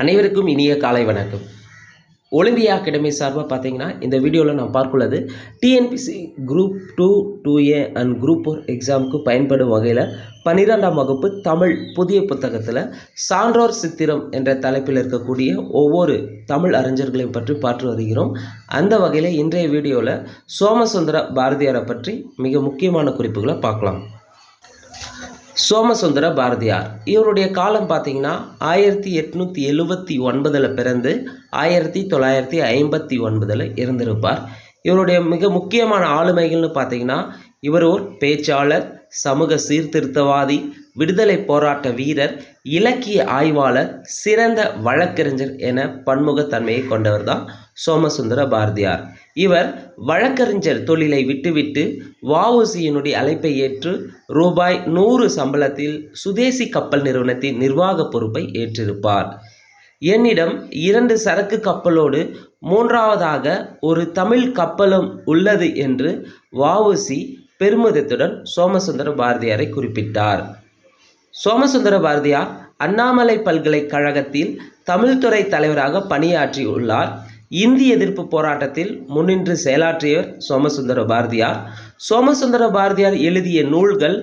அனைவருக்கும் இனிய காலை வணக்கம் ஒலிம்பியா அகாடமி சார்பாக பார்த்தீங்கன்னா இந்த வீடியோவில் நான் பார்க்குள்ளது TNPSC group two two A and group four எக்ஸாமுக்கு பயன்படும் வகையில் பன்னிரெண்டாம் வகுப்பு தமிழ் புதிய புத்தகத்தில் சான்றோர் சித்திரம் என்ற தலைப்பில் இருக்கக்கூடிய ஒவ்வொரு தமிழ் அறிஞர்களையும் பற்றி பார்த்து வருகிறோம் அந்த வகையில் இன்றைய வீடியோவில் சோமசுந்தர பாரதியாரை பற்றி மிக முக்கியமான குறிப்புகளை பார்க்கலாம் சோமசுந்தர பாரதியார் இவருடைய காலம் பார்த்தீங்கன்னா ஆயிரத்தி எட்நூற்றி எழுவத்தி ஒன்பதில் பிறந்து ஆயிரத்தி தொள்ளாயிரத்தி ஐம்பத்தி ஒன்பதில் இருந்திருப்பார் இவருடைய மிக முக்கியமான ஆளுமைகள்னு பார்த்தீங்கன்னா இவர் ஒரு பேச்சாளர் சமூக சீர்திருத்தவாதி விடுதலை போராட்ட வீரர் இலக்கிய ஆய்வாளர் சிறந்த வழக்கறிஞர் என பன்முகத்தன்மையை கொண்டவர் தான் சோமசுந்தர பாரதியார் இவர் வழக்கறிஞர் தொழிலை விட்டுவிட்டு வஉசியினுடைய அழைப்பை ஏற்று ரூபாய் நூறு சம்பளத்தில் சுதேசி கப்பல் நிறுவனத்தின் நிர்வாக பொறுப்பை ஏற்றிருப்பார் என்னிடம் இரண்டு சரக்கு கப்பலோடு மூன்றாவதாக ஒரு தமிழ் கப்பலும் உள்ளது என்று வஉசி பெருமிதத்துடன் சோமசுந்தர பாரதியாரை குறிப்பிட்டார் சோமசுந்தர பாரதியார் அண்ணாமலை பல்கலைக்கழகத்தில் தமிழ்துறை தலைவராக பணியாற்றியுள்ளார் இந்தி எதிர்ப்பு போராட்டத்தில் முன்னின்று செயலாற்றியவர் சோமசுந்தர பாரதியார் சோமசுந்தர பாரதியார் எழுதிய நூல்கள்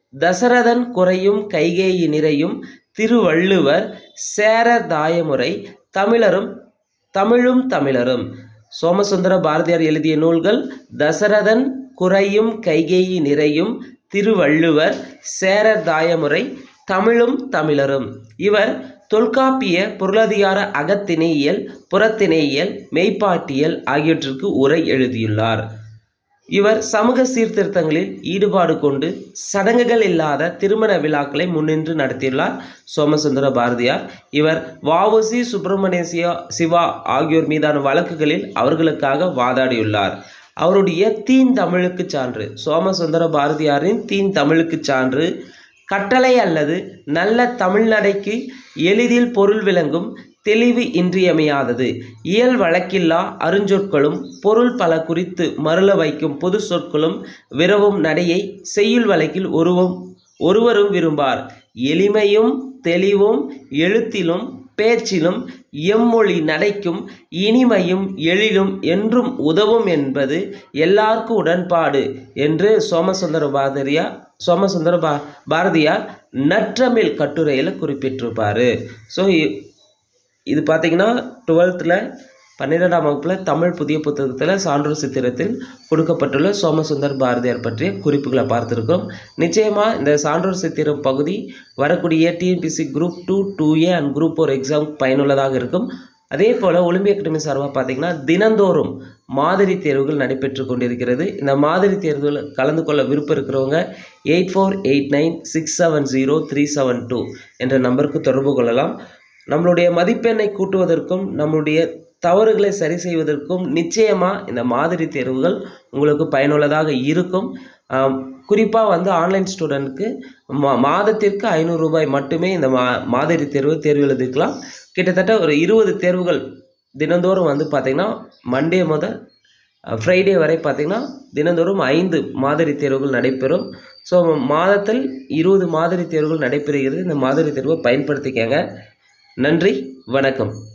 தசரதன் குறையும் கைகேயி நிறையும் திருவள்ளுவர் சேரர் தாயமுறை தமிழரும் தமிழும் தமிழரும் சோமசுந்தர பாரதியார் எழுதிய நூல்கள் தசரதன் குறையும் கைகேயி நிறையும் திருவள்ளுவர் சேரர் தாயமுறை தமிழும் தமிழரும் இவர் தொல்காப்பிய பொருளதிகார அகத்திணையியல் புறத்திணையியல் மெய்ப்பாட்டியல் ஆகியவற்றிற்கு உரை எழுதியுள்ளார் இவர் சமூக சீர்திருத்தங்களில் ஈடுபாடு கொண்டு சடங்குகள் இல்லாத திருமண விழாக்களை முன்னின்று நடத்தியுள்ளார் சோமசுந்தர பாரதியார் இவர் வஉசி சுப்பிரமணிய சிவா சிவா ஆகியோர் மீதான வழக்குகளில் அவர்களுக்காக வாதாடியுள்ளார் அவருடைய தீன் தமிழுக்கு சான்று சோமசுந்தர பாரதியாரின் தீன் தமிழுக்கு சான்று கட்டளை அல்லது நல்ல தமிழ்நடைக்கு எளிதில் பொருள் விளங்கும் தெளிவு இன்றியமையாதது இயல் வழக்கில்லா அருஞ்சொற்களும் பொருள் பல குறித்து மருள வைக்கும் பொது சொற்களும் விரவும் நடையை செய்யுள் வழக்கில் ஒருவும் ஒருவரும் விரும்பார் எளிமையும் தெளிவும் எழுத்திலும் பேச்சிலும் எம்மொழி நடைக்கும் இனிமையும் எழிலும் என்றும் உதவும் என்பது எல்லாருக்கும் உடன்பாடு என்று சோமசுந்தர பாரதியார் சோமசுந்தர பா பாரதியார் நற்றமிழ் கட்டுரையில் குறிப்பிட்டிருப்பார் ஸோ இது பார்த்தீங்கன்னா டுவெல்த்தில் பன்னிரெண்டாம் வகுப்பில் தமிழ் புதிய புத்தகத்தில் சான்றோர் சித்திரத்தில் கொடுக்கப்பட்டுள்ள சோமசுந்தர் பாரதியார் பற்றிய குறிப்புகளை பார்த்துருக்கோம் நிச்சயமாக இந்த சான்றோர் சித்திரம் பகுதி வரக்கூடிய TNPSC group two two A and group four exam பயனுள்ளதாக இருக்கும் அதே போல் ஒலிம்பிக் அகாடமி சார்பாக பார்த்தீங்கன்னா தினந்தோறும் மாதிரி தேர்வுகள் நடைபெற்று கொண்டிருக்கிறது இந்த மாதிரி தேர்வுகள் கலந்து கொள்ள விருப்பம் இருக்கிறவங்க eight four eight nine six seven zero three seven two என்ற நம்பருக்கு தொடர்பு கொள்ளலாம் நம்மளுடைய மதிப்பெண்ணை கூட்டுவதற்கும் நம்மளுடைய தவறுகளை சரி செய்வதற்கும் நிச்சயமாக இந்த மாதிரி தேர்வுகள் உங்களுக்கு பயனுள்ளதாக இருக்கும் குறிப்பாக வந்து ஆன்லைன் ஸ்டூடெண்ட்க்கு மா மாதத்திற்கு ஐநூறு ரூபாய் மட்டுமே இந்த மா மாதிரி தேர்வு தேர்வு எழுதிக்கலாம் கிட்டத்தட்ட ஒரு இருபது தேர்வுகள் தினந்தோறும் வந்து பார்த்திங்கன்னா மண்டே முதல் ஃப்ரைடே வரை பார்த்திங்கன்னா தினந்தோறும் ஐந்து மாதிரி தேர்வுகள் நடைபெறும் ஸோ மாதத்தில் இருபது மாதிரி தேர்வுகள் நடைபெறுகிறது இந்த மாதிரி தேர்வை பயன்படுத்திக்கங்க நன்றி வணக்கம்